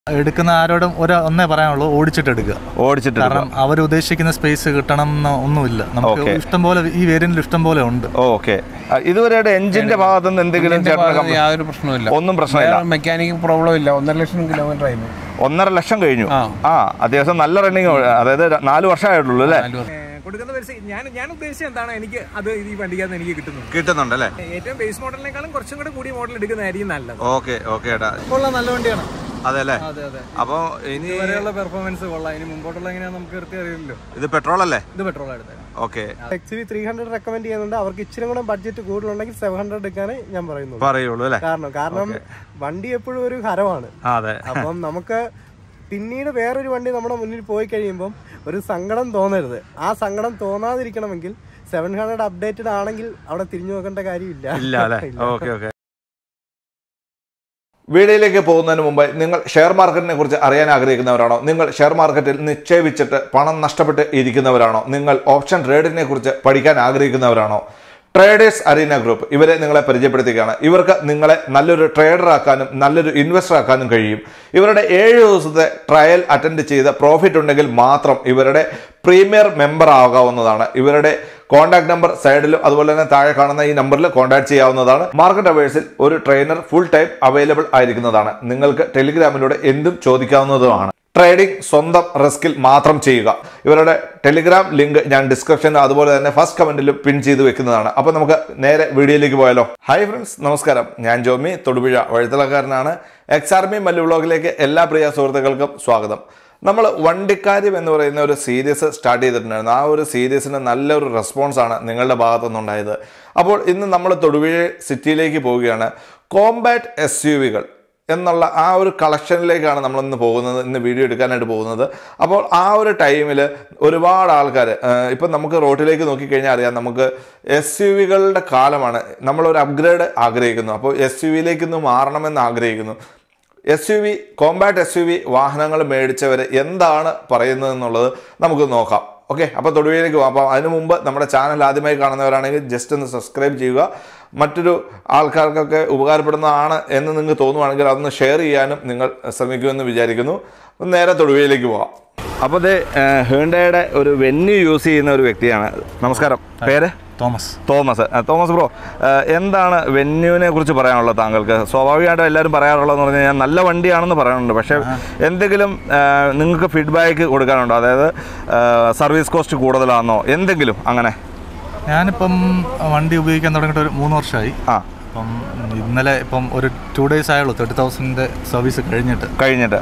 എടുക്കുന്ന ആരോടും ഒരു ഒന്നേ പറയാനുള്ളൂ ഓടിച്ചിട്ട് എടുക്കുക ഓടിച്ചിട്ട് കാരണം അവർ ഉദ്ദേശിക്കുന്ന സ്പേസ് കിട്ടണം എന്ന് ഒന്നുമില്ല നമുക്ക് Okay. ഇഷ്ടം പോലെ ഈ വേരിയന്റിൽ ഇഷ്ടം പോലെ ഉണ്ട് ഓക്കെ ഇതുവരെയുടെ എഞ്ചിന്റെ ഭാഗത്ത് നിന്ന് എന്തെങ്കിലും ഇതിന്റെ ചേട്ടന് ഭാഗത്ത് കംപ്ലൈ- യാതൊരു പ്രശ്നവുമില്ല ഒന്നും പ്രശ്നമില്ല മെക്കാനിക് പ്രോബ്ലം ഇല്ല ഒന്നര ലക്ഷം കിലോമീറ്റർ ആയിരുന്നു ഒന്നര ലക്ഷം കഴിഞ്ഞു ആ. ആ അത്യാവശ്യം നല്ല റണ്ണിങ് അതായത് ര- നാല് വർഷമായിട്ടുള്ളൂ അല്ലേ നാല് വർഷം. കൊടുക്കുന്ന പൈസ ഞാൻ ഞാൻ ഉദ്ദേശിച്ചത് എന്താണ് എനിക്ക് അത് ഈ വണ്ടിക്കകത്ത് എനിക്ക് കിട്ടുന്നത് കിട്ടുന്നുണ്ടല്ലേ ഏറ്റവും ബേസ് മോഡലിനേക്കാളും കുറച്ചും കൂടെ കൂടിയ മോഡൽ എടുക്കുന്നതായിരിക്കും നല്ലത് ഓക്കെ ഓക്കെ ഏട്ടാ കൊള്ളാം നല്ല വണ്ടിയാണ് അതെ അല്ലേ അതെ അതെ അപ്പൊ ഇനി ഇതുവരെയുള്ള പെർഫോമൻസ് കൊള്ളാം ഇനി മുമ്പോട്ടുള്ള എങ്ങനെയാ നമുക്ക് കൃത്യം അറിയില്ലല്ലോ ഇത് പെട്രോൾ അല്ലേ ഇത് പെട്രോൾ എടുത്തത് okay X V three hundred recommend ചെയ്യുന്നുണ്ട് അവർക്ക് ഇച്ചിരി കൂടെ ബഡ്ജറ്റ് കൂടുതലുണ്ടെങ്കിൽ സെവൻ ഹൺഡ്രഡ് എടുക്കാനേ ഞാൻ പറയുന്നുള്ളൂ പറയുള്ളൂ അല്ലേ കാരണം കാരണം വണ്ടി എപ്പോഴും ഒരു ഹരമാണ് ആ, അതെ അപ്പം നമുക്ക് പിന്നീട് വേറൊരു വണ്ടി നമ്മുടെ മുന്നിൽ പോയി കഴിയുമ്പം ഒരു സങ്കടം തോന്നരുത് ആ സങ്കടം തോന്നാതിരിക്കണമെങ്കിൽ സെവൻ ഹൺഡ്രഡ് അപ്ഡേറ്റഡ് ആണെങ്കിൽ അവിടെ തിരിഞ്ഞു നോക്കേണ്ട കാര്യമില്ല ഇല്ല അല്ലേ ഓക്കെ ഓക്കെ വീഡിയോയിലേക്ക് പോകുന്നതിന് മുമ്പ് നിങ്ങൾ ഷെയർ മാർക്കറ്റിനെ കുറിച്ച് അറിയാൻ ആഗ്രഹിക്കുന്നവരാണോ നിങ്ങൾ ഷെയർ മാർക്കറ്റിൽ നിക്ഷേപിച്ചിട്ട് പണം നഷ്ടപ്പെട്ട് ഇരിക്കുന്നവരാണോ നിങ്ങൾ ഓപ്ഷൻ ട്രേഡിനെ കുറിച്ച് പഠിക്കാൻ ആഗ്രഹിക്കുന്നവരാണോ ട്രേഡേഴ്സ് അരീന ഗ്രൂപ്പ് ഇവരെ നിങ്ങളെ പരിചയപ്പെടുത്തുകയാണ് ഇവർക്ക് നിങ്ങളെ നല്ലൊരു ട്രേഡർ ആക്കാനും നല്ലൊരു ഇൻവെസ്റ്റർ ആക്കാനും കഴിയും ഇവരുടെ ഏഴ് ദിവസത്തെ ട്രയൽ അറ്റൻഡ് ചെയ്ത് പ്രോഫിറ്റ് ഉണ്ടെങ്കിൽ മാത്രം ഇവരുടെ പ്രീമിയർ മെമ്പർ ആകാവുന്നതാണ് ഇവരുടെ കോൺടാക്ട് നമ്പർ സൈഡിലും അതുപോലെ തന്നെ താഴെ കാണുന്ന ഈ നമ്പറിൽ കോൺടാക്ട് ചെയ്യാവുന്നതാണ് മാർക്കറ്റ് അവേഴ്സിൽ ഒരു ട്രെയിനർ ഫുൾ ടൈം അവൈലബിൾ ആയിരിക്കുന്നതാണ് നിങ്ങൾക്ക് ടെലിഗ്രാമിലൂടെ എന്തും ചോദിക്കാവുന്നതുമാണ് ട്രേഡിംഗ് സ്വന്തം റിസ്കിൽ മാത്രം ചെയ്യുക ഇവരുടെ ടെലിഗ്രാം ലിങ്ക് ഞാൻ ഡിസ്ക്രിപ്ഷനിൽ അതുപോലെ തന്നെ ഫസ്റ്റ് കമന്റിലും പിൻ ചെയ്ത് വെക്കുന്നതാണ് അപ്പോൾ നമുക്ക് നേരെ വീഡിയോയിലേക്ക് പോയാലോ ഹായ് ഫ്രണ്ട്സ് നമസ്കാരം ഞാൻ ജോമി തൊടുപുഴ വഴുത്തലക്കാരനാണ് എക്സ് ആർമി മല്ലു വ്ളോഗിലേക്ക് എല്ലാ പ്രിയ സുഹൃത്തുക്കൾക്കും സ്വാഗതം നമ്മൾ വണ്ടിക്കാര്യം എന്ന് പറയുന്ന ഒരു സീരീസ് സ്റ്റാർട്ട് ചെയ്തിട്ടുണ്ടായിരുന്നു ആ ഒരു സീരീസിന് നല്ലൊരു റെസ്പോൺസാണ് നിങ്ങളുടെ ഭാഗത്തു നിന്നുണ്ടായത് അപ്പോൾ ഇന്ന് നമ്മൾ തൊടുപുഴ സിറ്റിയിലേക്ക് പോവുകയാണ് കോമ്പാറ്റ് എസ് യു വികൾ എന്നുള്ള ആ ഒരു കളക്ഷനിലേക്കാണ് നമ്മളിന്ന് പോകുന്നത് ഇന്ന് വീഡിയോ എടുക്കാനായിട്ട് പോകുന്നത് അപ്പോൾ ആ ഒരു ടൈമിൽ ഒരുപാട് ആൾക്കാർ ഇപ്പം നമുക്ക് റോഡിലേക്ക് നോക്കിക്കഴിഞ്ഞാൽ അറിയാം നമുക്ക് എസ് യു വികളുടെ കാലമാണ് നമ്മളൊരു അപ്ഗ്രേഡ് ആഗ്രഹിക്കുന്നു അപ്പോൾ എസ് യു വിയിലേക്ക് ഒന്ന് മാറണമെന്ന് ആഗ്രഹിക്കുന്നു S U V compact S U V വാഹനങ്ങൾ മേടിച്ചവർ എന്താണ് പറയുന്നത് എന്നുള്ളത് നമുക്ക് നോക്കാം ഓക്കെ അപ്പോൾ തൊടുവയിലേക്ക് പോകാം അപ്പോൾ അതിനു മുമ്പ് നമ്മുടെ ചാനൽ ആദ്യമായി കാണുന്നവരാണെങ്കിൽ ജസ്റ്റ് ഒന്ന് സബ്സ്ക്രൈബ് ചെയ്യുക മറ്റൊരു ആൾക്കാർക്കൊക്കെ ഉപകാരപ്പെടുന്നതാണ് എന്ന് നിങ്ങൾക്ക് തോന്നുവാണെങ്കിൽ അതൊന്ന് ഷെയർ ചെയ്യാനും നിങ്ങൾ ശ്രമിക്കുമെന്ന് വിചാരിക്കുന്നു അപ്പം നേരെ തൊടുവയിലേക്ക് പോകാം അപ്പോൾ ഇത് ഹേണ്ടയുടെ ഒരു വെന്യൂ യൂസ് ചെയ്യുന്ന ഒരു വ്യക്തിയാണ് നമസ്കാരം പേര് തോമസ് തോമസ് ആ, തോമസ് ബ്രോ ആ, എന്താണ് വെന്യൂവിനെ കുറിച്ച് പറയാനുള്ളത് താങ്കൾക്ക് സ്വാഭാവികമായിട്ടും എല്ലാവരും പറയാറുള്ളതെന്ന് പറഞ്ഞു കഴിഞ്ഞാൽ നല്ല വണ്ടിയാണെന്ന് പറയാറുണ്ട് പക്ഷേ എന്തെങ്കിലും ആ, നിങ്ങൾക്ക് ഫീഡ്ബാക്ക് കൊടുക്കാനുണ്ടോ അതായത് സർവീസ് കോസ്റ്റ് കൂടുതലാണെന്നോ എന്തെങ്കിലും അങ്ങനെ ഞാനിപ്പം വണ്ടി ഉപയോഗിക്കാൻ തുടങ്ങിയിട്ട് ഒരു മൂന്ന് വർഷമായി ആ അപ്പം ഇന്നലെ ഇപ്പം ഒരു ടു ഡേയ്സ് ആയുള്ളൂ തേർട്ടി തൗസൻഡിൻ്റെ സർവീസ് കഴിഞ്ഞിട്ട് കഴിഞ്ഞിട്ട്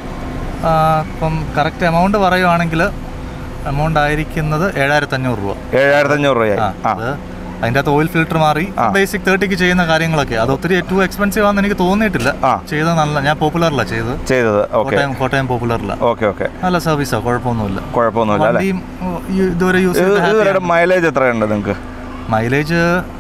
ആ, ഇപ്പം കറക്റ്റ് എമൗണ്ട് പറയുവാണെങ്കിൽ എമൗണ്ട് ആയിരിക്കുന്നത് ഏഴായിരത്തി അഞ്ഞൂറ് രൂപ ഏഴായിരത്തി അഞ്ഞൂറ് രൂപയായി ആ ആ അത് അതിൻ്റെ അകത്ത് ഓയിൽ ഫിൽറ്റർ മാറി ബേസിക് തേർട്ടിക്ക് ചെയ്യുന്ന കാര്യങ്ങളൊക്കെ അത് ഒത്തിരി ടു എക്സ്പെൻസീവ് ആണെന്ന് എനിക്ക് തോന്നിയിട്ടില്ല ആ. ചെയ്തത് നല്ല ഞാൻ പോപ്പുലറിലാണ് ചെയ്തത് ചെയ്തത് ഓക്കെ കോട്ടയം കോട്ടയം പോപ്പുലറിലാണ് ഓക്കെ ഓക്കെ നല്ല സർവീസാണ് കുഴപ്പമൊന്നുമില്ല കുഴപ്പമൊന്നുമില്ല അല്ലേ വണ്ടിയും ഓ, ഈ ഇതുവരെ യൂസ് ഇത് ചെയ്ത് ഇതുവരെ മൈലേജ് എത്രയുണ്ട് നിങ്ങൾക്ക് മൈലേജ്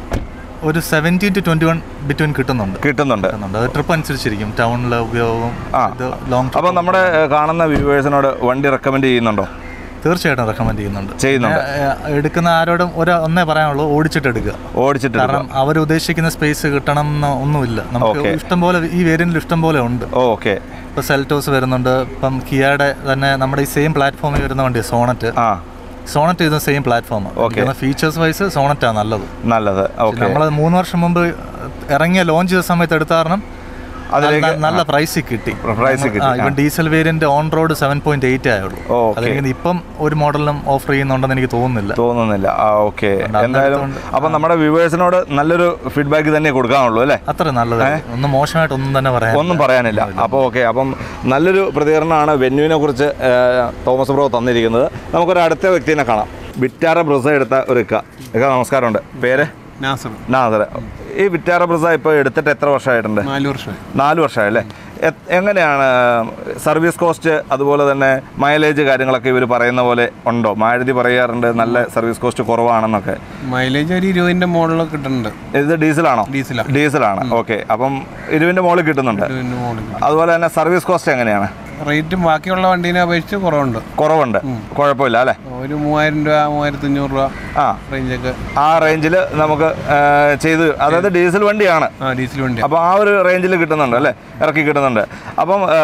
ഒരു seventeen to twenty one between കിട്ടുന്നുണ്ട് കിട്ടുന്നുണ്ട് കിട്ടുന്നുണ്ട് അത് ട്രിപ്പ് അനുസരിച്ചിരിക്കും ടൗണിലെ ഉപയോഗം ആ. ഇത് ലോങ് അപ്പോൾ നമ്മുടെ ഏ, കാണുന്ന വ്യൂവേഴ്സിനോട് വണ്ടി റെക്കമെൻഡ് ചെയ്യുന്നുണ്ടോ തീർച്ചയായിട്ടും റെക്കമെൻഡ് ചെയ്യുന്നുണ്ട് ചെയ്യുന്നുണ്ട് ഏ, ഏ, എടുക്കുന്ന ആരോടും ഒരു ഒന്നേ പറയാനുള്ളൂ ഓടിച്ചിട്ട് എടുക്കുക ഓടിച്ചിട്ട് കാരണം അവർ ഉദ്ദേശിക്കുന്ന സ്പേസ് കിട്ടണം എന്ന് ഒന്നുമില്ല നമുക്ക് Okay. ഇഷ്ടം പോലെ ഈ വേരിയന്റിൽ ഇഷ്ടം പോലെ ഉണ്ട് ഓക്കെ ഇപ്പൊ സെൽറ്റോസ് വരുന്നുണ്ട് ഇപ്പം കിയയുടെ തന്നെ നമ്മുടെ ഈ സെയിം പ്ലാറ്റ്ഫോമിൽ വരുന്ന വണ്ടി സോണറ്റ് ആ സോണറ്റ് ഇത് same platform Okay. Features wise സോണറ്റാണ് നല്ലത് നല്ലത് ഓക്കെ നമ്മൾ മൂന്ന് വർഷം മുമ്പ് ഇറങ്ങിയ ലോഞ്ച് ചെയ്ത സമയത്ത് എടുത്ത കാരണം അതിലേക്ക് നല്ല- നല്ല പ്രൈസിൽ കിട്ടി പ്രൈസ് കിട്ടി ആ, ഇവൻ diesel variant on road seven point eight ആയുള്ളൂ Okay. അല്ലെങ്കിൽ ഇപ്പം ഒരു മോഡലിനും ഓഫർ ചെയ്യുന്നുണ്ടെന്ന് എനിക്ക് തോന്നുന്നില്ല തോന്നുന്നില്ല ആ ഓക്കെ അതുകൊണ്ട് എന്തായാലും അന്നേരത്തെ അപ്പൊ നമ്മുടെ വ്യൂവേഴ്സിനോട് നല്ലൊരു ഫീഡ്ബാക്ക് തന്നെ കൊടുക്കാനുള്ളൂ അല്ലേ അത്ര നല്ലത് ഒന്നും മോശമായിട്ട് ഒന്നും തന്നെ പറയാൻ ഒന്നും പറയാനില്ല അപ്പോൾ ഓക്കെ അപ്പം നല്ലൊരു പ്രതികരണമാണ് വെന്യൂവിനെ കുറിച്ച് ആ, തോമസ് ബ്രോ തന്നിരിക്കുന്നത് നമുക്കൊരു അടുത്ത വ്യക്തിനെ കാണാം വിറ്റാറ ബ്രസ എടുത്ത ഒരു ഇക്ക ഇക്ക നമസ്കാരമുണ്ട് പേര് നാസർ നാസർ ഈ വിറ്റാറ ബ്രസ ഇപ്പോൾ എടുത്തിട്ട് എത്ര വർഷമായിട്ടുണ്ട് നാല് വർഷമായി നാല് വർഷമായല്ലേ എ- എങ്ങനെയാണ് സർവീസ് കോസ്റ്റ് അതുപോലെ തന്നെ മൈലേജ് കാര്യങ്ങളൊക്കെ ഇവർ പറയുന്ന പോലെ ഉണ്ടോ മാരുതി പറയാറുണ്ട് നല്ല സർവീസ് കോസ്റ്റ് കുറവാണെന്നൊക്കെ മൈലേജ് ഒരു ഇരുപതിന്റെ മുകളിലൊക്കെ കിട്ടുന്നുണ്ട് ഇത് ഡീസലാണോ ഡീസലാ ഡീസലാണ് ഓക്കെ അപ്പം ഇരുവിൻ്റെ മുകളിൽ കിട്ടുന്നുണ്ട് ഇരുപതിന്റെ മുകളിൽ അതുപോലെ തന്നെ സർവീസ് കോസ്റ്റ് എങ്ങനെയാണ് റേറ്റും ബാക്കിയുള്ള വണ്ടീനെ അപേക്ഷിച്ച് കുറവുണ്ട് കുറവുണ്ട് കുഴപ്പമില്ല അല്ലേ ഒരു മൂവായിരം രൂപ മൂവായിരത്തി അഞ്ഞൂറ് രൂപ ആ റേഞ്ചൊക്കെ ആ റേഞ്ചിൽ നമുക്ക് ആ, ചെയ്ത് അതായത് ഡീസൽ വണ്ടിയാണ് ആ ഡീസൽ വണ്ടി അപ്പോൾ ആ ഒരു റേഞ്ചിൽ കിട്ടുന്നുണ്ട് അല്ലേ ഇറക്കി കിട്ടുന്നുണ്ട് അപ്പം ആ,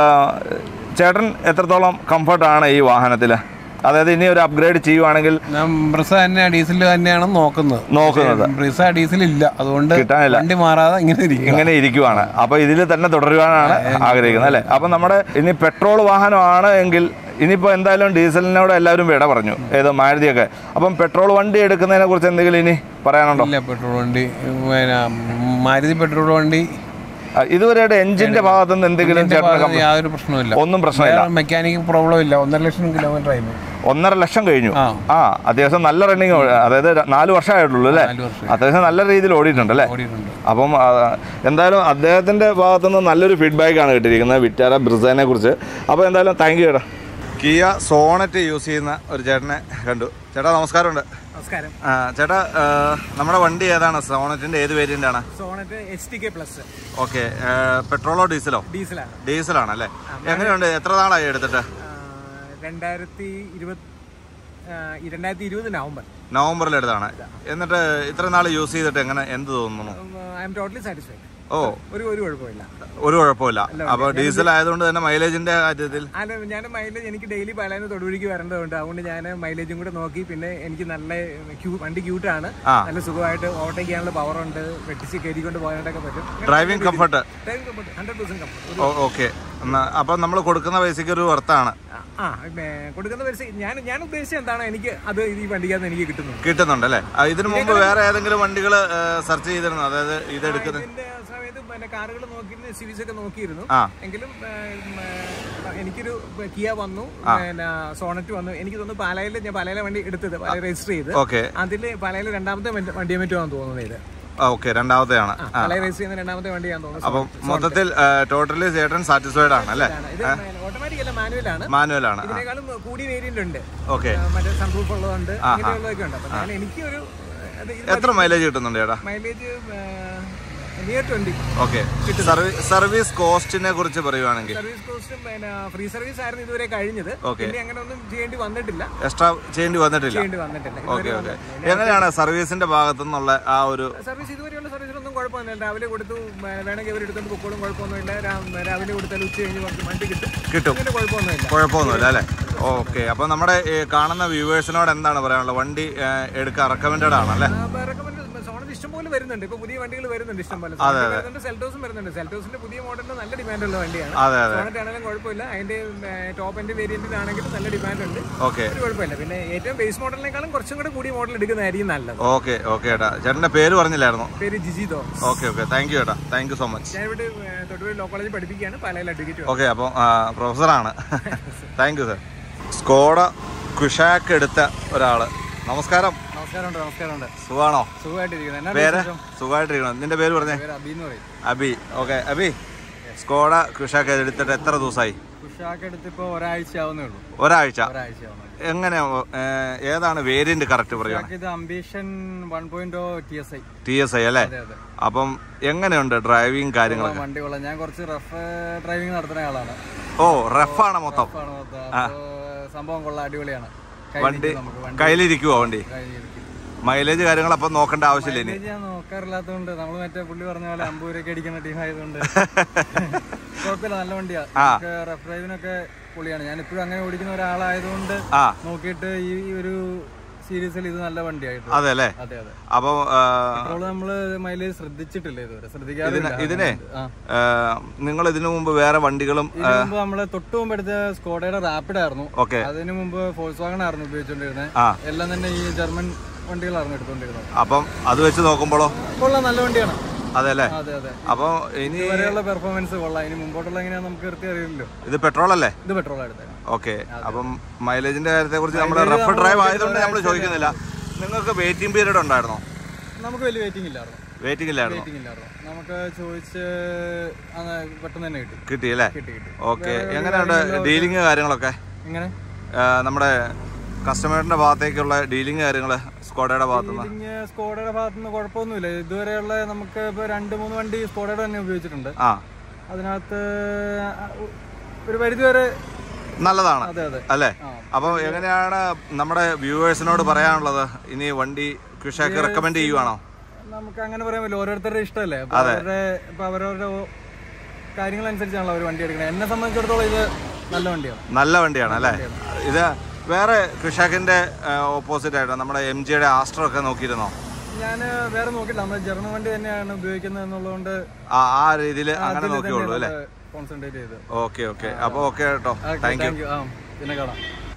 ചേട്ടൻ എത്രത്തോളം കംഫർട്ടാണ് ഈ വാഹനത്തിൽ അതായത് ഇനി ഒരു അപ്ഗ്രേഡ് ചെയ്യുവാണെങ്കിൽ ഞാൻ ബ്രിസ തന്നെ ഡീസൽ തന്നെയാണ് നോക്കുന്നത് നോക്കുന്നത്. പക്ഷേ ബ്രിസ ഡീസൽ ഇല്ല അതുകൊണ്ട് കിട്ടാനില്ല. വണ്ടി മാറാതെ ഇങ്ങനെ ഇരിക്കും ഇങ്ങനെ ഇരിക്കുവാണ് അപ്പോൾ ഇതിൽ തന്നെ തുടരുവാനാണ് ആഗ്രഹിക്കുന്നത് അല്ലേ അപ്പം നമ്മുടെ ഇനി പെട്രോൾ വാഹനമാണ് എങ്കിൽ ഇനിയിപ്പോൾ എന്തായാലും ഡീസലിനോട് എല്ലാവരും വിട പറഞ്ഞു ഏത് മാരുതിയൊക്കെ അപ്പം പെട്രോൾ വണ്ടി എടുക്കുന്നതിനെ കുറിച്ച് എന്തെങ്കിലും ഇനി പറയാനുണ്ടോ ഇല്ല പെട്രോൾ വണ്ടി പിന്നെ മാരുതി പെട്രോൾ വണ്ടി ആ, ഇതുവരെയുടെ എഞ്ചിന്റെ ഭാഗത്തു നിന്ന് എന്തെങ്കിലും ഇതിന്റെ ചേട്ടന് ഭാഗത്ത് കംപ്ലൈ- യാതൊരു പ്രശ്നമില്ല ഒന്നും പ്രശ്നമില്ല മെക്കാനിക് പ്രോബ്ലം ഇല്ല ഒന്നര ലക്ഷം കിലോമീറ്റർ ആയിരുന്നു ഒന്നര ലക്ഷം കഴിഞ്ഞു ആ. ആ അത്യാവശ്യം നല്ല റണ്ണിങ് അതായത് ര- നാല് വർഷമായിട്ടുള്ളൂ അല്ലേ നാല് വർഷം അത്യാവശ്യം നല്ല രീതിയിൽ ഓടിയിട്ടുണ്ട് അല്ലേ ഓടിയിട്ടുണ്ട് അപ്പം ആ, എന്തായാലും അദ്ദേഹത്തിന്റെ ഭാഗത്തുനിന്ന് നല്ലൊരു ഫീഡ്ബാക്ക് ആണ് കിട്ടിയിരിക്കുന്നത് വിറ്റാര ബ്രിസേനെ കുറിച്ച് അപ്പോൾ എന്തായാലും താങ്ക് യു ചേട്ടാ കിയ സോണറ്റ് യൂസ് ചെയ്യുന്ന ഒരു ചേട്ടനെ കണ്ടു ചേട്ടാ നമസ്കാരമുണ്ട് നമസ്കാരം ആ, ചേട്ടാ ആ, നമ്മുടെ വണ്ടി ഏതാണ് സോണറ്റിന്റെ ഏത് വേരിയന്റ് ആണ് Sonet H T K plus okay പെട്രോളോ ഡീസലോ ഡീസലാണ് ഡീസലാണ് അല്ലേ എങ്ങനെയുണ്ട് എത്ര നാളായി എടുത്തിട്ട് രണ്ടായിരത്തി ഇരുപത് രണ്ടായിരത്തി ഇരുപത് നവംബർ നവംബറിൽ എടുത്താണ് എന്നിട്ട് ഇത്ര നാൾ യൂസ് ചെയ്തിട്ട് എങ്ങനെ എന്ത് തോന്നുന്നു ഐ എം ടോട്ടലി സാറ്റിസ്ഫൈഡ് ഓ ഒരു ഒരു കുഴപ്പമില്ല ഒരു കുഴപ്പമില്ല അപ്പൊ ഡീസൽ ആയതുകൊണ്ട് തന്നെ മൈലേജിന്റെ കാര്യത്തിൽ അല്ല ഞാൻ മൈലേജ് എനിക്ക് ഡെയിലി പലാന്ന് തൊടുപുഴിക്ക് വരേണ്ടതുണ്ട് അതുകൊണ്ട് ഞാൻ മൈലേജും കൂടെ നോക്കി പിന്നെ എനിക്ക് നല്ല ക്യൂ വണ്ടി ക്യൂട്ടാണ് ആ. നല്ല സുഖമായിട്ട് ഓവർടേക്ക് ചെയ്യാനുള്ള പവർ ഉണ്ട് വെട്ടിച്ച് കയറിക്കൊണ്ട് പോകാനായിട്ടൊക്കെ പറ്റും driving comfort driving comfort hundred percent comfort okay അപ്പൊ നമ്മൾ കൊടുക്കുന്ന പൈസക്ക് ഒരു വർത്താണ് ആ പിന്നെ കൊടുക്കുന്ന പൈസ ഞാൻ ഞാൻ ഉദ്ദേശിച്ചത് എന്താണ് എനിക്ക് അത് ഈ വണ്ടിക്കകത്ത് എനിക്ക് കിട്ടുന്നത് കിട്ടുന്നുണ്ട് അല്ലേ ആ, ഇതിനു മുമ്പ് വേറെ ഏതെങ്കിലും വണ്ടികൾ സെർച്ച് ചെയ്തിരുന്നു അതായത് ഇത് എടുക്കുന്ന ഇതിന്റെ സമയത്ത് പിന്നെ കാറുകൾ നോക്കിയിരുന്നു സീരീസ് ഒക്കെ നോക്കിയിരുന്നു ആ. എങ്കിലും ഏ, ഉം, ഏ, എനിക്കൊരു കിയ വന്നു പിന്നെ സോണറ്റ് വന്നു എനിക്ക് തോന്നുന്നു പാലായിൽ ഞാൻ പാലായിലെ വണ്ടി എടുത്തത് പാലായിൽ രജിസ്റ്റർ ചെയ്ത് ഓക്കെ അതില് പാലായിൽ രണ്ടാമത്തെ വണ്ടിയെ പറ്റുവാന്ന് തോന്നുന്നത് ഇത് ഓക്കെ രണ്ടാമത്തെയാണ് ആ, പാലായിൽ രജിസ്റ്റർ ചെയ്യുന്ന രണ്ടാമത്തെ വണ്ടിയാന്ന് തോന്നുന്നു അപ്പം മൊത്തത്തിൽ ടോട്ടലി ചേട്ടൻ സാറ്റിസ്ഫൈഡ് ആണ് അല്ലേ ഇത് ഓട്ടോമാറ്റിക് അല്ല മാനുവൽ ആണ് മാനുവൽ ആണ് ഇതിനേക്കാളും കൂടി വേരിയന്റ് ഉണ്ട് ഓക്കെ ആ, മറ്റേ സൺറൂഫ് ഉള്ളതുണ്ട് അങ്ങനെയുള്ളതൊക്കെ ഉണ്ട് അപ്പൊ ഞാൻ എനിക്കൊരു അത് ഇത് എത്ര മൈലേജ് കിട്ടുന്നുണ്ട് ചേട്ടാ mileage near twenty okay service കോസ്റ്റിനെ കുറിച്ച് പറയുവാണെങ്കിൽ സർവീസ് കോസ്റ്റും പിന്നെ ഫ്രീ സർവീസ് ആയിരുന്നു ഇതുവരെ കഴിഞ്ഞത് Okay. പിന്നെ അങ്ങനെ ഒന്നും ചെയ്യേണ്ടി വന്നിട്ടില്ല എക്സ്ട്രാ ചെയ്യേണ്ടി വന്നിട്ടില്ല ചെയ്യേണ്ടി വന്നിട്ടില്ല ഓക്കെ ഇതുവരെ ഓക്കെ വന്നിട്ടില്ല. എങ്ങനെയാണ് സർവീസിന്റെ ഭാഗത്തു നിന്നുള്ള ആ ഒരു സർവീസ് ഇതുവരെയുള്ള സർവീസിലൊന്നും കുഴപ്പമൊന്നുമില്ല രാവിലെ കൊടുത്തു വേ- വേണമെങ്കിൽ അവർ എടുത്തോണ്ട് പൊക്കോളും കുഴപ്പമൊന്നുമില്ല രാ- രാവിലെ കൊടുത്താൽ ഉച്ച കഴിഞ്ഞ് കുറച്ച് വണ്ടി കിട്ടും കിട്ടും അങ്ങനെ കുഴപ്പമൊന്നുമില്ല കുഴപ്പമൊന്നുമില്ല അല്ലേ ഓക്കെ അപ്പൊ നമ്മുടെ ഈ കാണുന്ന വ്യൂവേഴ്സിനോട് എന്താണ് പറയാനുള്ളത് വണ്ടി ഏഹ്, എടുക്കാൻ റെക്കമെൻഡഡ് ആണല്ലേ റെക്കമെൻഡ് സോണറ്റ് ഇഷ്ടം പോലെ വരുന്നുണ്ട് ഇപ്പൊ പുതിയ വണ്ടികൾ വരുന്നുണ്ട് ഇഷ്ടം പോലെ അതെ, സോണറ്റ് വരുന്നുണ്ട് സെൽറ്റോസും വരുന്നുണ്ട് സെൽറ്റോസിന്റെ പുതിയ മോഡലിന് നല്ല ഡിമാൻഡ് ഉള്ള വണ്ടിയാണ് അതെ അതെ സോണറ്റ് ആണെങ്കിലും കുഴപ്പമില്ല അതിന്റെ ടോപ്പ് എൻഡ് വേരിയന്റിനാണെങ്കിലും നല്ല ഡിമാൻഡ് ഉണ്ട് ഓക്കെ ഒരു കുഴപ്പമില്ല പിന്നെ ഏറ്റവും ബേസ് മോഡലിനേക്കാളും കുറച്ചും കൂടെ കൂടിയ മോഡൽ എടുക്കുന്നതായിരിക്കും നല്ലത് ഓക്കെ ഓക്കെ ചേട്ടാ ചേട്ടന്റെ പേര് പറഞ്ഞില്ലായിരുന്നു പേര് Jiji Thomas okay okay thank you ചേട്ടാ താങ്ക് യു സോ മച്ച് ഞാനിവിടെ ഏഹ്, തൊടുപുഴ ലോ കോളേജിൽ പഠിപ്പിക്കുകയാണ് പാലയിൽ അഡ്വക്കേറ്റ് ഓക്കെ അപ്പോൾ പ്രൊഫസറാണ് thank you sir Skoda Kushaq എടുത്ത ഒരാള് നമസ്കാരം നമസ്കാരമുണ്ട് നമസ്കാരമുണ്ട് സുഖാണോ സുഖമായിട്ടിരിക്കുന്നത് എന്നാ പേര് സുഖമായിട്ടിരിക്കണം നിന്റെ പേര് പറഞ്ഞേ പേര് അബി എന്ന് പറയും Abi okay Abi Skoda Kushaq എടുത്തിട്ട് എത്ര ദിവസമായി ഉഷാക്ക് എടുത്ത് ഇപ്പോൾ ഒരാഴ്ച ആവുന്നേ ഉള്ളൂ ഒരാഴ്ച ഒരാഴ്ച ആവുന്നേ ഉള്ളൂ. എങ്ങനെ ഏഹ്, ഏതാണ് വേരിയന്റ് കറക്റ്റ് പറയുകയാണ് ഉഷാക്ക് ഇത് ambition one point T S I T S I അല്ലേ അതെ അതെ അപ്പം എങ്ങനെയുണ്ട് ഡ്രൈവിംഗ് കാര്യങ്ങളൊക്കെ വണ്ടി കൊള്ളാം ഞാൻ കുറച്ച് റഫ് ഡ്രൈവിംഗ് നടത്തുന്ന ആളാണ് ഓ റഫാണ് മൊത്തം റഫാണ് മൊത്തം. അപ്പോ സംഭവം കൊള്ളാം അടിപൊളിയാണ് വണ്ടി കയ്യിലിരിക്കും നമുക്ക് വണ്ടി കയ്യിലിരിക്കുവോ വണ്ടി കയ്യിലിരിക്കും. മൈലേജ് കാര്യങ്ങൾ അപ്പം നോക്കേണ്ട ആവശ്യമില്ല ഇനി മൈലേജ് ഞാൻ നോക്കാറില്ലാത്തതുകൊണ്ട് നമ്മൾ മറ്റേ പുള്ളി പറഞ്ഞ പോലെ അമ്പൂരൊക്കെ അടിക്കുന്ന ടീം ആയതുകൊണ്ട് കുഴപ്പമില്ല നല്ല വണ്ടിയാ നമുക്ക് റഫ് ഡ്രൈവിനൊക്കെ പൊളിയാണ് ഞാൻ ഇപ്പോഴും അങ്ങനെ ഓടിക്കുന്ന ഒരാളായതുകൊണ്ട് ആ നോക്കിയിട്ട് ഈ ഒരു സീരീസിൽ ഇത് നല്ല വണ്ടിയായിട്ട് അതെ അല്ലേ അതെ അതെ അപ്പം ഇപ്പോൾ നമ്മള് മൈലേജ് ശ്രദ്ധിച്ചിട്ടില്ല ഇതുവരെ ശ്രദ്ധിക്കാറില്ല ഇതിനെ ആ. നിങ്ങൾ ഇതിനു മുമ്പ് വേറെ വണ്ടികളും ഇതിനു മുമ്പ് നമ്മള് തൊട്ട് മുമ്പ് എടുത്ത സ്കോഡയുടെ റാപ്പിഡ് ആയിരുന്നു ഓക്കെ അതിനു മുമ്പ് ഫോഴ്സ് വാഗൺ ആയിരുന്നു ഉപയോഗിച്ചോണ്ടിരുന്നത് ആ എല്ലാം തന്നെ ഈ ജർമ്മൻ വണ്ടികളായിരുന്നു എടുത്തോണ്ടിരുന്നത് അപ്പം അത് വെച്ച് നോക്കുമ്പോഴോ കൊള്ളാം നല്ല വണ്ടിയാണ് അതെ അല്ലേ അതെ അതെ അപ്പം ഇനി ഇതുവരെയുള്ള പെർഫോമൻസ് കൊള്ളാം ഇനി മുമ്പോട്ടുള്ള എങ്ങനെയാ നമുക്ക് കൃത്യം അറിയില്ലല്ലോ ഇത് പെട്രോൾ അല്ലേ ഇത് പെട്രോൾ എടുത്തത് ഓക്കെ അപ്പം മൈലേജിന്റെ കാര്യത്തെ കുറിച്ച് നമ്മൾ റഫ് ഡ്രൈവ് ആയതുകൊണ്ട് നമ്മൾ ചോദിക്കുന്നില്ല നിങ്ങൾക്ക് വെയിറ്റിംഗ് പീരീഡ് ഉണ്ടായിരുന്നോ നമുക്ക് വലിയ വെയിറ്റിംഗ് ഇല്ലായിരുന്നു വെയിറ്റിംഗ് ഇല്ലായിരുന്നോ വെയിറ്റിംഗ് ഇല്ലായിരുന്നു നമുക്ക് ചോദിച്ച് അങ്ങ് പെട്ടെന്ന് തന്നെ കിട്ടി കിട്ടിയല്ലേ കിട്ടി കിട്ടി ഓക്കെ എങ്ങനെയുണ്ട് ഡീലിങ് കാര്യങ്ങളൊക്കെ ഇങ്ങനെ ആ, നമ്മുടെ കസ്റ്റമറിന്റെ ഭാഗത്തേക്കുള്ള ഡീലിങ് കാര്യങ്ങൾ സ്കോഡയുടെ ഭാഗത്തുനിന്ന് ഡീലിംഗ് സ്കോഡയുടെ ഭാഗത്തുനിന്ന് കുഴപ്പമൊന്നുമില്ല ഇതുവരെയുള്ള നമുക്ക് ഇപ്പോൾ രണ്ട് മൂന്ന് വണ്ടി സ്കോഡയുടെ തന്നെ ഉപയോഗിച്ചിട്ടുണ്ട് ആ അതിനകത്ത് ഒരു പരിധി വരെ നല്ലതാണ് അതെ അതെ അല്ലേ അപ്പോൾ എങ്ങനെയാണ് നമ്മുടെ വ്യൂവേഴ്സിനോട് പറയാനുള്ളത് ഇനി വണ്ടി കൃഷിക്ക് റെക്കമെൻഡ് ചെയ്യുവാണോ നമുക്ക് അങ്ങനെ പറയാൻ പറ്റില്ല ഓരോരുത്തരുടെ ഇഷ്ടമല്ലേ അപ്പൊ അവരുടെ ഇപ്പൊ അവരവരുടെ ഓ- കാര്യങ്ങളനുസരിച്ചാണല്ലോ അവർ വണ്ടി എടുക്കുന്നത് എന്നെ സംബന്ധിച്ചിടത്തോളം ഇത് നല്ല വണ്ടിയാണ് നല്ല വണ്ടിയാണ് അല്ലേ ഇത് വേറെ കൃഷാക്കിന്റെ ഓപ്പോസിറ്റ് ആയിട്ട് നമ്മുടെ എം ജിയുടെ ആസ്ട്രോ ഒക്കെ നോക്കിയിരുന്നോ ഞാൻ വേറെ നോക്കില്ല നമ്മൾ ജർമ്മൻ വണ്ടി തന്നെയാണ് ഉപയോഗിക്കുന്നത് എന്നുള്ളതുകൊണ്ട് ആ ആ രീതിയിൽ അങ്ങനെ നോക്കിയുള്ളൂ അല്ലേ കോൺസെൻട്രേറ്റ് ചെയ്ത് ഓക്കെ ഓക്കെ അപ്പോൾ ഓക്കെ കേട്ടോ താങ്ക് യു താങ്ക് യു ആ പിന്നെ കാണാം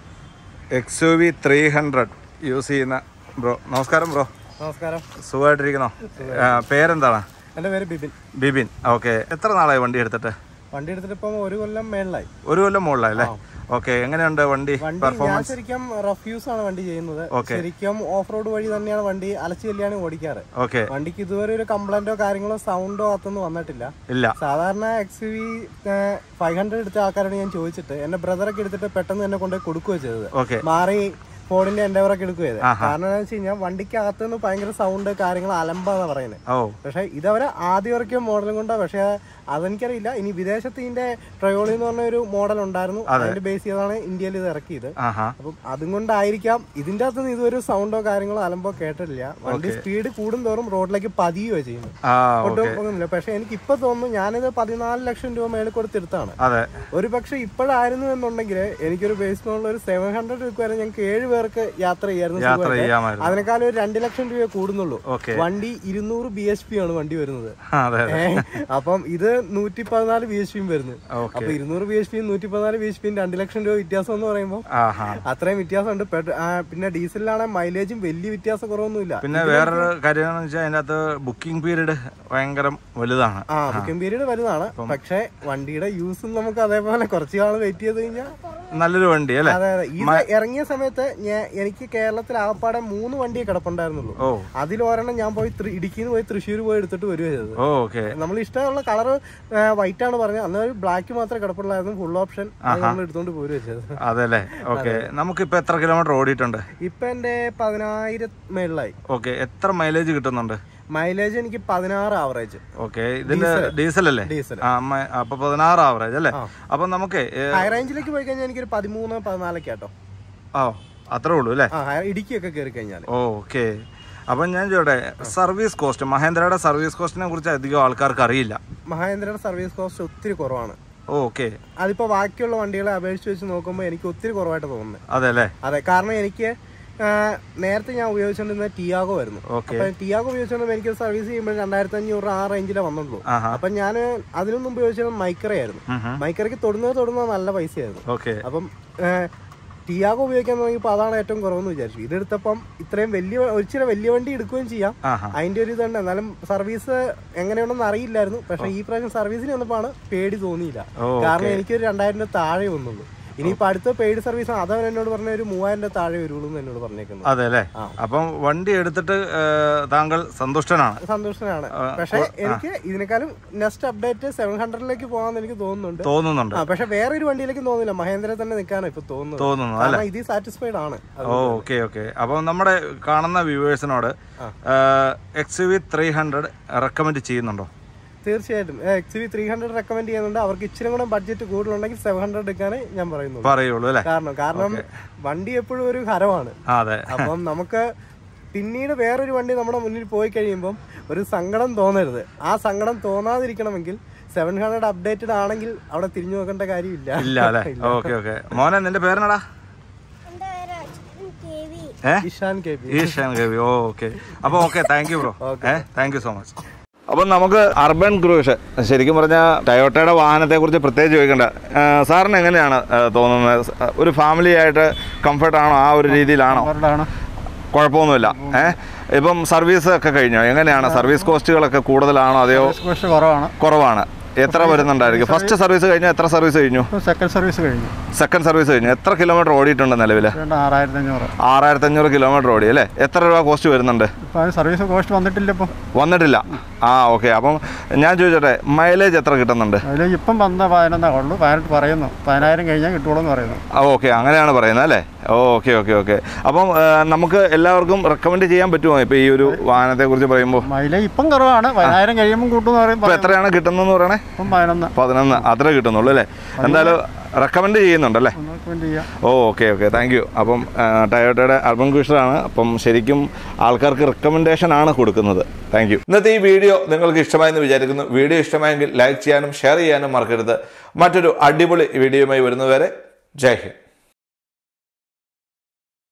X U V three hundred use ചെയ്യുന്ന ബ്രോ നമസ്കാരം ബ്രോ നമസ്കാരം സുഖമായിട്ടിരിക്കണോ ആ, പേരെന്താണ് എൻ്റെ പേര് ബിബിൻ ബിബിൻ ഓക്കെ എത്ര നാളായി വണ്ടി എടുത്തിട്ട് വണ്ടി എടുത്തിട്ട് ഇപ്പം ഒരു കൊല്ലം മേളിലായി ഒരു കൊല്ലം മുകളിലായി അല്ലേ ഓക്കെ എങ്ങനെയുണ്ട് വണ്ടി വണ്ടി ഞാൻ പെർഫോമൻസ് ശരിക്കും റഫ് യൂസ് ആണ് വണ്ടി ചെയ്യുന്നത് Okay. ശരിക്കും ഓഫ് റോഡ് വഴി തന്നെയാണ് വണ്ടി അലച്ചു ചെല്ലിയാണ് ഓടിക്കാറ് ഓക്കെ വണ്ടിക്ക് ഇതുവരെ ഒരു കംപ്ലൈന്റോ കാര്യങ്ങളോ സൗണ്ടോ അതൊന്നും വന്നിട്ടില്ല ഇല്ല സാധാരണ എക്സ് വി ഫൈവ് ഹൺഡ്രഡ് എടുത്ത ആൾക്കാരോട് ഞാൻ ചോദിച്ചിട്ട് എന്റെ ബ്രദറൊക്കെ എടുത്തിട്ട് പെട്ടെന്ന് എന്നെ കൊണ്ട് കൊടുക്കുകയോ ചെയ്തത് ഓക്കെ മാറി ഫോണിന്റെ എൻഡവറൊക്കെ എടുക്കുക ചെയ്തത് കാരണം എന്താണെന്ന് വെച്ച് കഴിഞ്ഞാൽ വണ്ടിക്കകത്ത് നിന്ന് ഭയങ്കര സൗണ്ട് കാര്യങ്ങൾ അലമ്പാന്നാ പറയുന്നത് ഓ പക്ഷെ ഇതവരെ ആദ്യം ഇറക്കിയ മോഡലും കൊണ്ടാ പക്ഷെ അതെനിക്കറിയില്ല ഇനി വിദേശത്ത് ഇതിന്റെ ട്രയോളി എന്ന് പറഞ്ഞ ഒരു മോഡൽ ഉണ്ടായിരുന്നു അതിന്റെ ബേസ് ചെയ്താണ് ഇന്ത്യയിൽ ഇത് ഇറക്കിയത് ആഹാ അപ്പം അതും കൊണ്ടായിരിക്കാം ഇതിന്റെ അകത്ത് നിന്ന് ഇതുവരെ സൗണ്ടോ കാര്യങ്ങളോ അലമ്പോ കേട്ടിട്ടില്ല വണ്ടി സ്പീഡ് കൂടുന്തോറും റോഡിലേക്ക് പതിയുകയോ ചെയ്യുന്നു ആ ഒട്ടും ഓക്കെ ഒന്നുമില്ല പക്ഷെ എനിക്ക് ഇപ്പൊ തോന്നുന്നു ഞാനിത് പതിനാല് ലക്ഷം രൂപ മേളിൽ കൊടുത്തെടുത്താണ് അതെ ഒരു പക്ഷെ ഇപ്പോഴായിരുന്നു എന്നുണ്ടെങ്കിൽ എനിക്കൊരു ബേസിനുള്ള ഒരു സെവൻ ഹൺഡ്രഡ് എടുക്കുവായിരുന്നു ഞങ്ങൾക്ക് ഏഴ് പേർക്ക് യാത്ര ചെയ്യായിരുന്നു യാത്ര സുഖമായിട്ട്. ചെയ്യാമായിരുന്നു അതിനേക്കാളും ഒരു രണ്ട് ലക്ഷം രൂപ കൂടുന്നുള്ളൂ ഓക്കെ വണ്ടി ഇരുന്നൂറ് ബി എച്ച് പി ആണ് വണ്ടി വരുന്നത് അതെ അതെ ഏ, അപ്പം ഇത് നൂറ്റി പതിനാല് ബി എച്ച് പിയും വരുന്നു ഓക്കെ അപ്പൊ ഇരുന്നൂറ് ബി എച്ച് പിയും നൂറ്റി പതിനാല് ബി എച്ച് പിയും രണ്ട് ലക്ഷം രൂപ വ്യത്യാസം എന്ന് പറയുമ്പോൾ ആഹാ അത്രയും വ്യത്യാസമുണ്ട് പെട്രോ- ആ, പിന്നെ ഡീസലിലാണെങ്കിൽ മൈലേജും വലിയ വ്യത്യാസം കുറവൊന്നുമില്ല പിന്നെ വേറൊരു കാര്യം എന്ന് വെച്ചാൽ അതിൻ്റെ അകത്ത് ബുക്കിംഗ് പീരീഡ് ഭയങ്കര വലുതാണ് ആ ബുക്കിംഗ് പീരീഡ് വലുതാണ് പക്ഷെ വണ്ടിയുടെ യൂസും നമുക്ക് അതേപോലെ കുറച്ച് നാൾ വെയിറ്റ് ചെയ്ത് കഴിഞ്ഞാൽ നല്ലൊരു വണ്ടി അല്ലേ അതെ അതെ ഇത് ഇറങ്ങിയ സമയത്ത് ഞാൻ എനിക്ക് കേരളത്തിൽ ആകപ്പാടെ മൂന്ന് വണ്ടിയെ കിടപ്പുണ്ടായിരുന്നുള്ളൂ ഓ അതിൽ ഒരെണ്ണം ഞാൻ പോയി തൃ- ഇടുക്കിയിൽ നിന്ന് പോയി തൃശ്ശൂർ പോയി എടുത്തിട്ട് വരിക ചെയ്തത് ഓ ഓക്കെ നമ്മൾ ഇഷ്ടമുള്ള കളർ വൈറ്റ് ആണ് പറഞ്ഞത് അന്ന് ഒരു ബ്ലാക്ക് മാത്രമേ കിടപ്പുള്ളായിരുന്നു ഫുൾ ഓപ്ഷൻ നമ്മൾ എടുത്തോണ്ട് പോരുക ചെയ്തത് അതെ അല്ലേ ഓക്കെ നമുക്കിപ്പോൾ എത്ര കിലോമീറ്റർ ഓടിയിട്ടുണ്ട് ഇപ്പൊ എന്റെ പതിനായിരം മേളിലായി ഓക്കെ എത്ര മൈലേജ് കിട്ടുന്നുണ്ട് മൈലേജ് എനിക്ക് പതിനാറ് ആവറേജ് ഓക്കെ ഇതിന്റെ ഡീസൽ അല്ലേ ഡീസൽ ആ മ- അപ്പൊ പതിനാറ് ആവറേജ് അല്ലേ അപ്പൊ നമുക്ക് ഹൈ റേഞ്ചിലേക്ക് പോയി കഴിഞ്ഞാൽ എനിക്കൊരു പതിമൂന്ന് പതിനാലൊക്കെ ആട്ടോ ഓ അത്രേ ഉള്ളൂ അല്ലേ ആ high- ഇടുക്കിയൊക്കെ കയറി കഴിഞ്ഞാൽ ഓക്കെ അപ്പം ഞാൻ ചോട്ടെ സർവീസ് കോസ്റ്റ് മഹേന്ദ്രയുടെ സർവീസ് കോസ്റ്റിനെ കുറിച്ച് അധികം ആൾക്കാർക്ക് അറിയില്ല മഹേന്ദ്രയുടെ സർവീസ് കോസ്റ്റ് ഒത്തിരി കുറവാണ് ഓക്കെ അതിപ്പോ ബാക്കിയുള്ള വണ്ടികളെ അപേക്ഷിച്ച് വെച്ച് നോക്കുമ്പോൾ എനിക്ക് ഒത്തിരി കുറവായിട്ട് തോന്നുന്നത് അതെ അല്ലേ അതെ കാരണം എനിക്ക് ആ, നേരത്തെ ഞാൻ ഉപയോഗിച്ചുകൊണ്ടിരുന്ന ടിയാഗോ ആയിരുന്നു ഓക്കെ അപ്പൊ ടിയാഗോ ഉപയോഗിച്ചുകൊണ്ട് എനിക്ക് സർവീസ് ചെയ്യുമ്പോൾ രണ്ടായിരത്തി അഞ്ഞൂറ് ആ റേഞ്ചിലേ വന്നുള്ളൂ ആഹാ അപ്പൊ ഞാൻ അതിനൊന്നും ഉപയോഗിച്ചത് മൈക്കറയായിരുന്നു മൈക്കറയ്ക്ക് തൊടുന്നത് തൊടുന്നത് നല്ല പൈസയായിരുന്നു ഓക്കെ അപ്പം ടിയാഗോ ഉപയോഗിക്കാൻ തുടങ്ങിയപ്പോൾ അതാണ് ഏറ്റവും കുറവെന്ന് വിചാരിച്ചു ഇതെടുത്തപ്പം ഇത്രയും വലിയ ഇച്ചിരി വലിയ വണ്ടി എടുക്കുകയും ചെയ്യാം ആഹാ അതിന്റെ ഒരു ഇതുണ്ട് എന്നാലും സർവീസ് എങ്ങനെയുണ്ടെന്ന് അറിയില്ലായിരുന്നു പക്ഷെ ഈ പ്രാവശ്യം സർവീസിന് വന്നപ്പോഴാണ് പേടി തോന്നിയില്ല ഓ, കാരണം എനിക്കൊരു രണ്ടായിരം രൂപ താഴെ വന്നുള്ളൂ ഇനിയിപ്പോ അടുത്ത പെയ്ഡ് സർവീസ് അതവൻ എന്നോട് പറഞ്ഞ ഒരു മൂവായിരം രൂപ താഴെ വരുള്ളൂ എന്ന് എന്നോട് പറഞ്ഞേക്കുന്നത് അതെ അല്ലേ ആ. അപ്പം വണ്ടി എടുത്തിട്ട് ഏ, താങ്കൾ സന്തുഷ്ടനാണ് സന്തോഷമാണ് ആ, പക്ഷെ എനിക്ക് ഇതിനേക്കാളും നെക്സ്റ്റ് അപ്ഡേറ്റ് സെവൻ ഹൺഡ്രഡിലേക്ക് പോകാൻ എനിക്ക് തോന്നുന്നുണ്ട് തോന്നുന്നുണ്ട് ആ പക്ഷെ വേറെ ഒരു വണ്ടിയിലേക്ക് തോന്നുന്നില്ല മഹേന്ദ്ര തന്നെ നിൽക്കാനോ ഇപ്പൊ തോന്നുന്നത് തോന്നുന്നു അല്ലേ കാരണം ഇത് സാറ്റിസ്ഫൈഡ് ആണ് അത് ഓ ഓക്കെ ഓക്കെ അപ്പം നമ്മുടെ കാണുന്ന വ്യൂവേഴ്സിനോട് X V three hundred recommend ചെയ്യുന്നുണ്ടോ തീർച്ചയായിട്ടും X V three hundred recommend ചെയ്യുന്നുണ്ട് അവർക്ക് ഇച്ചിരി കൂടെ ബഡ്ജറ്റ് കൂടുതലുണ്ടെങ്കിൽ സെവൻ ഹൺഡ്രഡ് എടുക്കാനേ ഞാൻ പറയുന്നുള്ളൂ പറയുള്ളൂ അല്ലേ കാരണം കാരണം വണ്ടി എപ്പോഴും ഒരു ഹരമാണ് ആ, അതെ അപ്പം നമുക്ക് പിന്നീട് വേറൊരു വണ്ടി നമ്മുടെ മുന്നിൽ പോയി കഴിയുമ്പം ഒരു സങ്കടം തോന്നരുത് ആ സങ്കടം തോന്നാതിരിക്കണമെങ്കിൽ സെവൻ ഹൺഡ്രഡ് അപ്ഡേറ്റഡ് ആണെങ്കിൽ അവിടെ തിരിഞ്ഞു നോക്കേണ്ട കാര്യമില്ല ഇല്ല അല്ലേ ഓക്കെ ഓക്കെ മോനെ നിന്റെ പേരെന്നടാ എൻ്റെ പേര് അച്ഛൻ കെ വി ഏ ഇഷാൻ കെ പി ഈശാൻ കവി ഓ ഓക്കെ അപ്പോൾ ഓക്കെ താങ്ക് യു ബ്രോ ഏ താങ്ക് യു സോ മച്ച് അപ്പം നമുക്ക് അർബൻ ക്രൂഷ് ശരിക്കും പറഞ്ഞാൽ ടയോട്ടയുടെ വാഹനത്തെക്കുറിച്ച് പ്രത്യേകിച്ച് ചോദിക്കേണ്ട ആ, സാറിന് എങ്ങനെയാണ് ആ, തോന്നുന്നത് ഒരു ഫാമിലി ആയിട്ട് കംഫർട്ടാണോ ആ ഒരു രീതിയിലാണോ കുഴപ്പമൊന്നുമില്ല ഏ ഇപ്പം സർവീസ് ഒക്കെ കഴിഞ്ഞോ എങ്ങനെയാണ് സർവീസ് കോസ്റ്റുകളൊക്കെ കൂടുതലാണോ അതെയോ കുറച്ച് കുറവാണ് കുറവാണ് എത്ര വരുന്നുണ്ടായിരിക്കും ഫസ്റ്റ് സർവീസ് കഴിഞ്ഞാൽ എത്ര സർവീസ് കഴിഞ്ഞു സെക്കൻഡ് സർവീസ് കഴിഞ്ഞു സെക്കൻഡ് സർവീസ് കഴിഞ്ഞു എത്ര കിലോമീറ്റർ ഓടിയിട്ടുണ്ട് നിലവിൽ രണ്ട് ആറായിരത്തി അഞ്ഞൂറ് ആറായിരത്തി അഞ്ഞൂറ് കിലോമീറ്റർ ഓടി അല്ലേ എത്ര രൂപ കോസ്റ്റ് വരുന്നുണ്ട് ഇപ്പം അത് സർവീസ് കോസ്റ്റ് വന്നിട്ടില്ല ഇപ്പം വന്നിട്ടില്ല ആ ഓക്കെ അപ്പം ഞാൻ ചോദിച്ചോട്ടെ മൈലേജ് എത്ര കിട്ടുന്നുണ്ട് അതിൽ ഇപ്പം വന്ന പതിനൊന്നാ ഉള്ളൂ പതിനെട്ട് പറയുന്നു പതിനായിരം കഴിഞ്ഞാൽ കിട്ടുള്ളൂ എന്ന് പറയുന്നു ആ ഓക്കെ അങ്ങനെയാണ് പറയുന്നത് അല്ലേ ഓക്കെ ഓക്കെ ഓക്കെ അപ്പം ആ, നമുക്ക് എല്ലാവർക്കും റെക്കമെൻഡ് ചെയ്യാൻ പറ്റുമോ ഇപ്പോൾ ഈ ഒരു വാഹനത്തെ കുറിച്ച് പറയുമ്പോൾ മൈലേജ് ഇപ്പം കുറവാണ് പതിനായിരം കഴിയുമ്പോൾ കൂട്ടുമെന്ന് പറയും ഇപ്പോൾ എത്രയാണ് കിട്ടുന്നതെന്ന് പറയണേ ഇപ്പം പതിനൊന്ന് പതിനൊന്ന് അത്രേ കിട്ടുന്നുള്ളൂ അല്ലേ എന്തായാലും റെക്കമെൻഡ് ചെയ്യുന്നുണ്ടല്ലേ റെക്കമെൻഡ് ചെയ്യാം ഓ ഓക്കെ ഓക്കെ താങ്ക് യു അപ്പം ആ, ടയോട്ടയുടെ അർബൻ ക്വിഷറാണ് അപ്പം ശരിക്കും ആൾക്കാർക്ക് റെക്കമെൻഡേഷൻ ആണ് കൊടുക്കുന്നത് താങ്ക് യു ഇന്നത്തെ ഈ വീഡിയോ നിങ്ങൾക്ക് ഇഷ്ടമായെന്ന് വിചാരിക്കുന്നു വീഡിയോ ഇഷ്ടമായെങ്കിൽ ലൈക്ക് ചെയ്യാനും ഷെയർ ചെയ്യാനും മറക്കരുത് മറ്റൊരു അടിപൊളി വീഡിയോയുമായി വരുന്നതുവരെ ജയ് ഹിന്ദ്